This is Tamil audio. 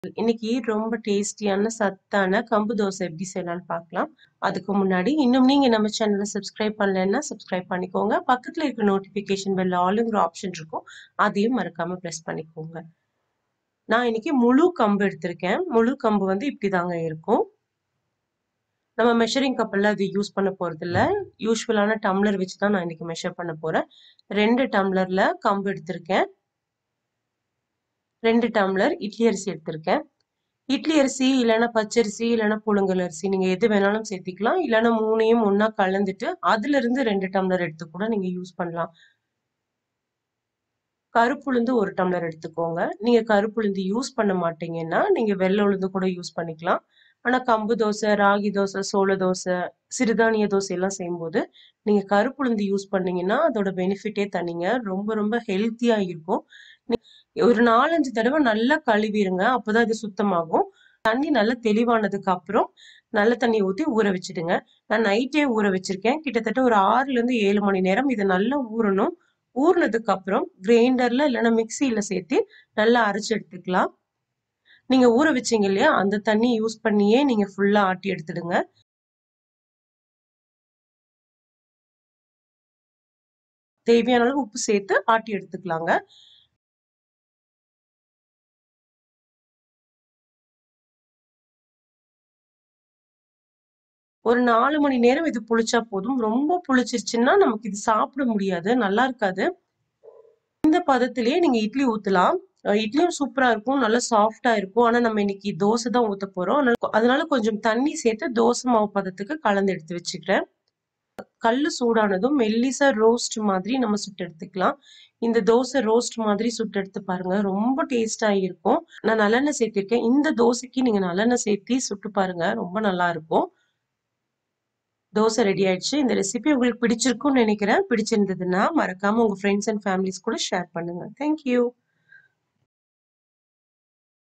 இன்னைக்கு ரொம்ப டேஸ்டியான, சத்தான கம்பு தோசை எப்படி செய்யலாம்னு பார்க்கலாம். அதுக்கு முன்னாடி இன்னும் நீங்க நம்ம சேனல சப்ஸ்கிரைப் பண்ணலன்னா, சப்ஸ்கிரைப் பண்ணிக்கோங்க. பக்கத்துல இருக்க நோட்டிஃபிகேஷன் பெல் ஆல்ங்கிற ஆப்ஷன் இருக்கும். அதையும் மறக்காம பிரஸ் பண்ணிக்கோங்க. நான் இன்னைக்கு முழு கம்பு எடுத்திருக்கேன். முழு கம்பு வந்து இப்படிதாங்க இருக்கும். நம்ம மெஷரிங் கப் எல்லாம் அது யூஸ் பண்ண போறதில்ல. யூசுவலான டம்ளர் வச்சு தான் நான் இன்னைக்கு மெஷர் பண்ண போறேன். 2 டம்ளர்ல கம்பு எடுத்திருக்கேன். 2 டம்ளர் இட்லி அரிசி எடுத்திருக்கேன். இட்லி அரிசி, இல்லன்னா பச்சரிசி, இல்லன்னா புழுங்கல் அரிசி நீங்க எது வேணாலும் சேர்த்துக்கலாம். இல்லன்னா 3யும் ஒண்ணா கலந்துட்டு, அதிலிருந்து 2 டம்ளர் எடுத்து கூட நீங்க யூஸ் பண்ணலாம். கருப்புளுந்து 1 டம்ளர் எடுத்துக்கோங்க. நீங்க கருப்புளுந்து யூஸ் பண்ண மாட்டீங்கன்னா, நீங்க வெள்ள உளுந்து கூட யூஸ் பண்ணிக்கலாம். ஆனா கம்பு தோசை, ராகி தோசை, சோள தோசை, சிறுதானிய தோசை எல்லாம் செய்யும்போது, நீங்க கருப்புளுந்து யூஸ் பண்ணீங்கன்னா, அதோட பெனிஃபிட்டே தனிங்க. ரொம்ப ரொம்ப ஹெல்த்தியா இருக்கும். நீ ஒரு 4, 5 தடவ நல்லா கழுவிருங்க. அப்பதான் இது சுத்தமாகும். தண்ணி நல்லா தெளிவானதுக்கு அப்புறம், நல்ல தண்ணி ஊத்தி ஊற வச்சுடுங்க. நான் நைட்டே ஊற வச்சிருக்கேன். கிட்டத்தட்ட ஒரு 6லருந்து 7 மணி நேரம் இது நல்லா ஊறணும். ஊறுனதுக்கு அப்புறம் கிரைண்டர்ல இல்லன்னா மிக்ஸில சேர்த்து நல்லா அரைச்சு எடுத்துக்கலாம். நீங்க ஊற வச்சீங்க இல்லையா? அந்த தண்ணி யூஸ் பண்ணியே நீங்க ஃபுல்லா ஆட்டி எடுத்துடுங்க. தேவையான அளவு உப்பு சேர்த்து ஆட்டி எடுத்துக்கலாங்க. ஒரு 4 மணி நேரம் இது புளிச்சா போதும். ரொம்ப புளிச்சிருச்சுன்னா, நமக்கு இது சாப்பிட முடியாது. நல்லா இருக்காது. இந்த பதத்திலேயே நீங்க இட்லி ஊத்தலாம். அ இட்லியும் சூப்பரா இருக்கும். நல்லா சாஃப்ட்டா இருக்கும். ஆனா நம்ம இன்னைக்கு தோசை தான் ஊத்த போறோம். அதனால அதனால கொஞ்சம் தண்ணி சேர்த்து தோசை மாவு பதத்துக்கு கலந்து எடுத்து வச்சுக்கிறேன். கல்லு சூடானதும் மெல்லிசா ரோஸ்ட் மாதிரி நம்ம சுட்டு எடுத்துக்கலாம். இந்த தோசை ரோஸ்ட் மாதிரி சுட்டு எடுத்து பாருங்க. ரொம்ப டேஸ்ட்டா இருக்கும். நான் நல்லெண்ணெய் சேர்த்திருக்கேன். இந்த தோசைக்கு நீங்க நல்லெண்ணெய் சேர்த்தி சுட்டு பாருங்க. ரொம்ப நல்லா இருக்கும். தோசை ரெடி ஆயிடுச்சு. இந்த ரெசிபி உங்களுக்கு பிடிச்சிருக்கும்னு நினைக்கிறேன். பிடிச்சிருந்ததுன்னா, மறக்காம உங்க ஃப்ரெண்ட்ஸ் அண்ட் ஃபேமிலிஸ் கூட ஷேர் பண்ணுங்க. Thank you.